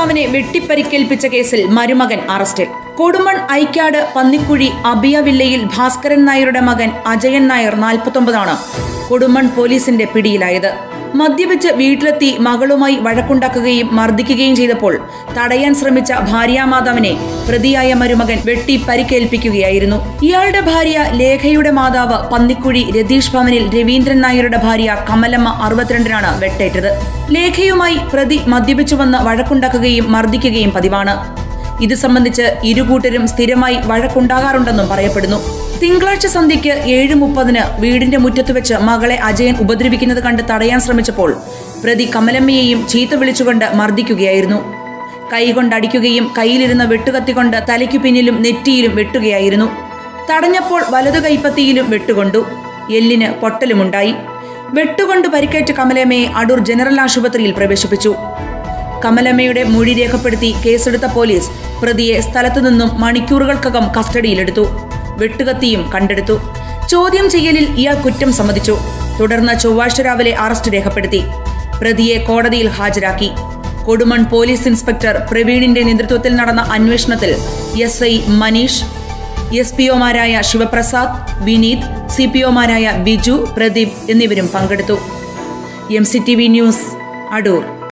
ഭർത്താവിനെ വെട്ടിപ്പരിക്കേൽപ്പിച്ച കേസിൽ മരുമകൻ അറസ്റ്റിൽ കൊടുമൺ ഐക്കാട് പന്നിക്കുഴി അബിയ വില്ലയിൽ ഭാസ്കരൻ നായരുടെ മകൻ അജയൻ നായർ നാൽപ്പത്തൊമ്പതാണ് കൊടുമൺ പോലീസിന്റെ പിടിയിലായത് മദ്യപിച്ച് വീട്ടിലെത്തി മകളുമായി വഴക്കുണ്ടാക്കുകയും മർദ്ദിക്കുകയും ചെയ്തപ്പോൾ തടയാൻ ശ്രമിച്ച ഭാര്യാമാതാവിനെ പ്രതിയായ മരുമകൻ വെട്ടി പരിക്കേൽപ്പിക്കുകയായിരുന്നു ഇയാളുടെ ഭാര്യ ലേഖയുടെ മാതാവ് പന്നിക്കുഴി രതീഷ് ഭവനിൽ രവീന്ദ്രൻ നായരുടെ ഭാര്യ കമലമ്മ അറുപത്തിരണ്ടിനാണ് വെട്ടേറ്റത് ലേഖയുമായി പ്രതി മദ്യപിച്ചു വന്ന് വഴക്കുണ്ടാക്കുകയും മർദ്ദിക്കുകയും പതിവാണ് ഇത് സംബന്ധിച്ച് ഇരുകൂട്ടരും സ്ഥിരമായി വഴക്കുണ്ടാകാറുണ്ടെന്നും പറയപ്പെടുന്നു തിങ്കളാഴ്ച സന്ധ്യയ്ക്ക് ഏഴ് മുപ്പതിന് വീടിന്റെ മുറ്റത്ത് വെച്ച് മകളെ അജയൻ ഉപദ്രവിക്കുന്നത് കണ്ട് തടയാൻ ശ്രമിച്ചപ്പോൾ പ്രതി കമലമ്മയെയും ചീത്ത വിളിച്ചുകൊണ്ട് മർദ്ദിക്കുകയായിരുന്നു കൈകൊണ്ടടിക്കുകയും കയ്യിലിരുന്ന വെട്ടുകത്തിക്കൊണ്ട് തലയ്ക്കു പിന്നിലും നെറ്റിയിലും വെട്ടുകയായിരുന്നു തടഞ്ഞപ്പോൾ വലതു കൈപ്പത്തിയിലും വെട്ടുകൊണ്ടു എല്ലിന് പൊട്ടലുമുണ്ടായി വെട്ടുകൊണ്ട് പരിക്കേറ്റ കമലമ്മയെ അടൂർ ജനറൽ ആശുപത്രിയിൽ പ്രവേശിപ്പിച്ചു കമലമ്മയുടെ മൊഴി രേഖപ്പെടുത്തി കേസെടുത്ത പോലീസ് പ്രതിയെ സ്ഥലത്തു നിന്നും മണിക്കൂറുകൾക്കകം കസ്റ്റഡിയിലെടുത്തു വെട്ടുകത്തിയും കണ്ടെടുത്തു ചോദ്യം ചെയ്യലിൽ ഇയാൾ കുറ്റം സമ്മതിച്ചു തുടർന്ന് ചൊവ്വാഴ്ച രാവിലെ അറസ്റ്റ് രേഖപ്പെടുത്തി പ്രതിയെ കോടതിയിൽ ഹാജരാക്കി കൊടുമൺ പോലീസ് ഇൻസ്പെക്ടർ പ്രവീണിന്റെ നേതൃത്വത്തിൽ നടന്ന അന്വേഷണത്തിൽ S I Manish S P ഒമാരായ ശിവപ്രസാദ് വിനീത് സി പി ഒമാരായ ബിജു പ്രദീപ് എന്നിവരും പങ്കെടുത്തു M C T V news Adoor